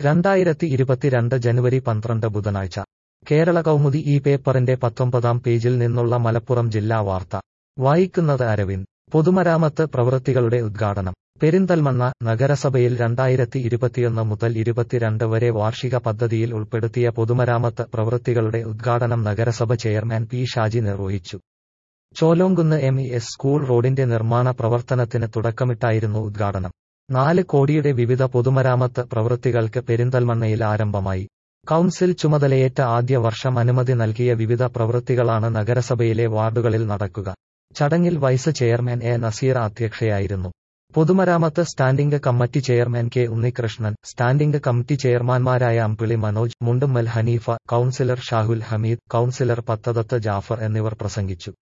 രണ്ടായിരത്തി ഇരുപത്തിരണ്ട് ജനുവരി പന്ത്രണ്ട് ബുധനാഴ്ച കേരള കൗമുദി ഈ പേപ്പറിന്റെ പത്തൊമ്പതാം പേജിൽ നിന്നുള്ള മലപ്പുറം ജില്ലാ വാർത്ത വായിക്കുന്നത് അരവിന്ദ് പൊതുമരാമത്ത് പ്രവൃത്തികളുടെ ഉദ്ഘാടനം പെരിന്തൽമണ്ണ നഗരസഭയിൽ രണ്ടായിരത്തി ഇരുപത്തിയൊന്ന് മുതൽ ഇരുപത്തിരണ്ട് വരെ വാർഷിക പദ്ധതിയിൽ ഉൾപ്പെടുത്തിയ പൊതുമരാമത്ത് പ്രവൃത്തികളുടെ ഉദ്ഘാടനം നഗരസഭ ചെയർമാൻ പി ഷാജി നിർവഹിച്ചു Cholonkunnu M E S school റോഡിന്റെ നിർമ്മാണ പ്രവർത്തനത്തിന് തുടക്കമിട്ടായിരുന്നു ഉദ്ഘാടനം നാല് കോടിയുടെ വിവിധ പൊതുമരാമത്ത് പ്രവൃത്തികൾക്ക് പെരിന്തൽമണ്ണയിൽ ആരംഭമായി കൗൺസിൽ ചുമതലയേറ്റ ആദ്യ വർഷം അനുമതി നൽകിയ വിവിധ പ്രവൃത്തികളാണ് നഗരസഭയിലെ വാർഡുകളിൽ നടക്കുക ചടങ്ങിൽ വൈസ് ചെയർമാൻ എ നസീർ അധ്യക്ഷയായിരുന്നു പൊതുമരാമത്ത് standing committee chairman K Unnikrishnan standing committee ചെയർമാൻമാരായ അമ്പിളി മനോജ് മുണ്ടുമ്മൽ ഹനീഫ കൌൺസിലർ ഷാഹുൽ ഹമീദ് കൌൺസിലർ പത്തതത്ത് ജാഫർ എന്നിവർ പ്രസംഗിച്ചു